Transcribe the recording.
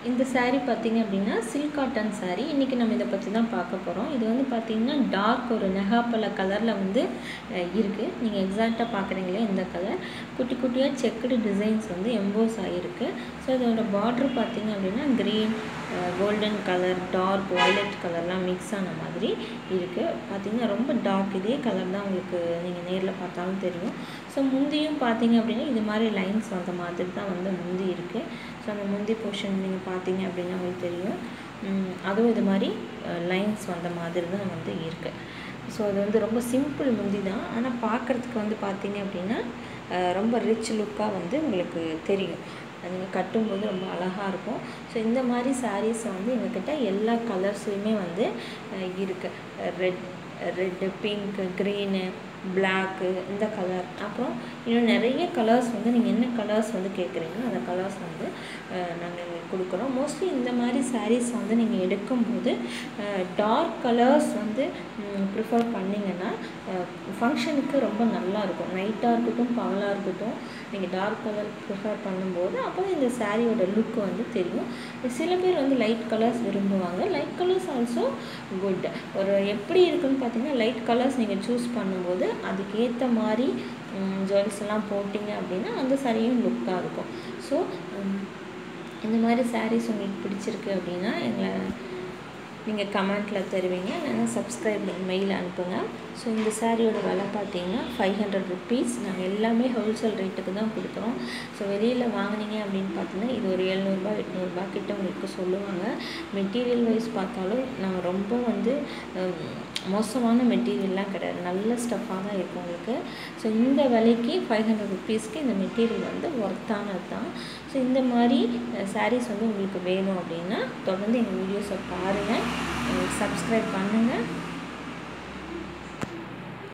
இந்த saree பார்த்தீங்க அப்படின்னா சில்க் காட்டன் saree இன்றைக்கி நம்ம இதை பற்றி தான் பார்க்க போகிறோம் இது வந்து பார்த்தீங்கன்னா டார்க் ஒரு நெகாப்பழ கலரில் வந்து இருக்குது நீங்கள் எக்ஸாக்டாக பார்க்குறீங்களே இந்த கலர் குட்டி குட்டியாக செக்குடு டிசைன்ஸ் வந்து எம்போஸ் ஆகிருக்கு ஸோ இதோட பார்ட்ரு பார்த்தீங்க அப்படின்னா green golden colour dark violet கலர்லாம் மிக்ஸ் ஆன மாதிரி இருக்குது பார்த்தீங்கன்னா ரொம்ப டார்க் இதே கலர் தான் உங்களுக்கு நீங்கள் நேரில் பார்த்தாலும் தெரியும் ஸோ முந்தியும் பார்த்தீங்க அப்படின்னா இது மாதிரி லைன்ஸ் வந்த மாதிரி தான் வந்து முந்தி இருக்குது ஸோ அந்த முந்தி போர்ஷன் நீங்கள் பார்த்தீங்க அப்படின்னா உங்களுக்கு தெரியும் உம், அதுவும் இது மாதிரி லைன்ஸ் வந்த மாதிரி தான் வந்து இருக்குது ஸோ அது வந்து ரொம்ப சிம்பிள் முந்தி தான் ஆனால் பார்க்குறதுக்கு வந்து பார்த்தீங்க அப்படின்னா அஹ், ரொம்ப ரிச் லுக்காக வந்து உங்களுக்கு தெரியும் நீங்கள் கட்டும்போது ரொம்ப அழகாக இருக்கும் ஸோ இந்த மாதிரி sarees வந்து எங்ககிட்ட எல்லா கலர்ஸ்லையுமே வந்து இருக்குது red red pink green black இந்த கலர் அப்புறம் இன்னும் நிறைய கலர்ஸ் வந்து நீங்கள் என்ன கலர்ஸ் வந்து கேட்குறீங்களோ அந்த கலர்ஸ் வந்து நாங்கள் கொடுக்குறோம் மோஸ்ட்லி இந்த மாதிரி sarees வந்து நீங்கள் எடுக்கும்போது டார்க் கலர்ஸ் வந்து ப்ரிஃபர் பண்ணிங்கன்னா ஃபங்க்ஷனுக்கு ரொம்ப நல்லா இருக்கும் நைட்டாக இருக்கட்டும் பகலாக இருக்கட்டும் நீங்கள் டார்க் கலர் ப்ரிஃபர் பண்ணும்போது அப்போ இந்த சாரியோட லுக் வந்து தெரியும் சில பேர் வந்து லைட் கலர்ஸ் விரும்புவாங்க லைட் கலர்ஸ் ஆல்சோ குட் ஒரு எப்படி இருக்குன்னு பார்த்தீங்கன்னா லைட் கலர்ஸ் நீங்கள் சூஸ் பண்ணும்போது அதுக்கேற்ற மாதிரி ஜுவல்ஸ் எல்லாம் போட்டிங்க அப்படின்னா அந்த சாரியும் லுக்காக இருக்கும் ஸோ இந்த மாதிரி sarees உங்களுக்கு பிடிச்சிருக்கு அப்படின்னா எங்களை நீங்கள் கமெண்ட்டில் தருவீங்க இல்லைன்னா சப்ஸ்கிரைப் மெயில் அனுப்புங்க ஸோ இந்த சாரியோட விலை பார்த்தீங்கன்னா ஃபைவ் ஹண்ட்ரட் ருபீஸ் நாங்கள் எல்லாமே ஹோல்சேல் ரேட்டுக்கு தான் கொடுக்குறோம் ஸோ வெளியில் வாங்குனீங்க அப்படின்னு பார்த்தீங்கன்னா இது ஒரு எழுநூறுபா எட்நூறுபா கிட்ட உங்களுக்கு சொல்லுவாங்க மெட்டீரியல் வைஸ் பார்த்தாலும் நாங்கள் ரொம்ப வந்து ஹம், மோசமான மெட்டீரியல்லாம் கிடையாது நல்ல ஸ்டஃப்பாக தான் இருக்கும் உங்களுக்கு ஸோ இந்த விலைக்கு ஃபைவ் ஹண்ட்ரட் ருபீஸ்க்கு இந்த மெட்டீரியல் வந்து ஒர்த்தானது தான் ஸோ இந்த மாதிரி சாரீஸ் வந்து உங்களுக்கு வேணும் அப்படின்னா தொடர்ந்து எங்கள் வீடியோஸை பாருங்கள் சப்ஸ்கிரைப் பண்ணுங்கள்